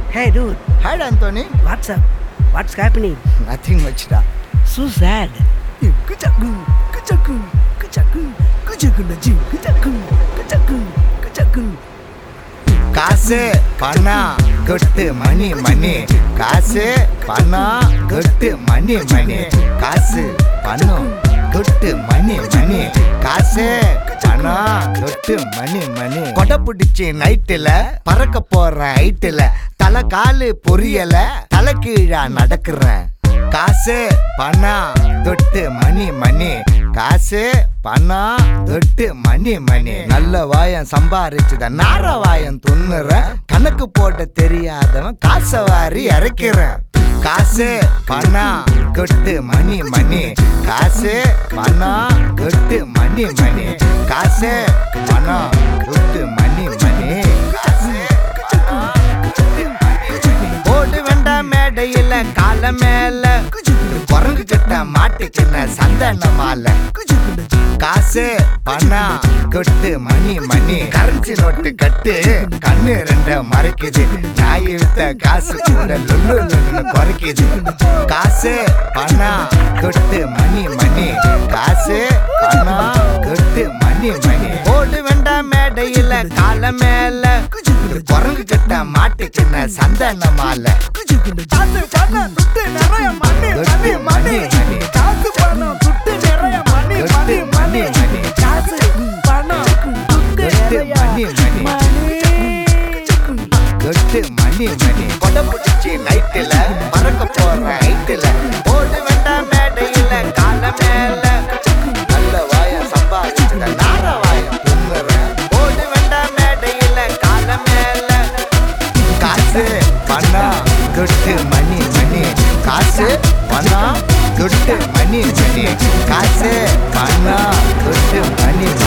Hey dude, Hi, Anthony. what's up? What's happening? Nothing much, da. So sad. Kuchaku, kuchaku, kuchaku, kuchaku naji, kuchaku, kuchaku, kuchaku. காசு பணம் கொட்டு மணி மணி காசு பணம் கொட்டு மணி மணி காசு பணம் கொட்டு மணி மணி காசு பணம் கொட்டு மணி மணி கொடை பிடிச்சி நைட்டுல பறக்க போற ஹைட்டுல தலை காலு பொரியல தலை கீழா நடக்கிறேன் காசு பணம் தொட்டு மணி மணி காசு பணம் தொட்டு மணி மணி நல்ல வாயம் சம்பாரிச்சுத நார வாயம் துண்ணுறேன் கணக்கு போட தெரியாதவன் காசை வாரி இறக்கிறேன் காசு பணம் கொட்டு மணி மணி காசு பணம் கொட்டு மணி மணி காசு பணம் கொட்டு மணி மணி காசு பணம் கொட்டு மணி மணி ஓடு வேண்டாம் மேடையில கால மேல குரங்கு கிட்ட மாட்டுக்கின சந்தன மாலை காசு பணம் கொட்டு மணி மணி கரன்சி நோட்டு கட்டு கண்ணு ரெண்ட மறைக்குது நாய் வித்த காசு கூட லுல்லு லுல்லுன்னு குறைக்குது காசு பணம் கொட்டு மணி மணி காசு பணம் கொட்டு மணி மணி ஓடு வேண்டாம் மேடையில கால மேல குரங்கு கிட்ட மாட்டுக்கின சந்தன மாலை காசு பணம் துட்டு நிறைய மணி மணி மணி காசு பணம் துட்டு நிறைய மணி மணி மணி காசு பணம் துட்டு நிறைய மணி மணி மணி தொட்டு மணி மணி கொடை பிடிச்சி நைட்டுல பறக்க போற ஹைட்டுல ஓடு வேண்டாம் மேடையில கால மேல நல்ல வாய சம்பாதிச்சுட நார வாயம் துண்ணுறேன் ஓடு வேண்டாம் மேடையில கால மேல காசு பணம் தொட்டு மணி மணி காசு பணம் தொட்டு மணி மணி காசு பணம் தொட்டு மணி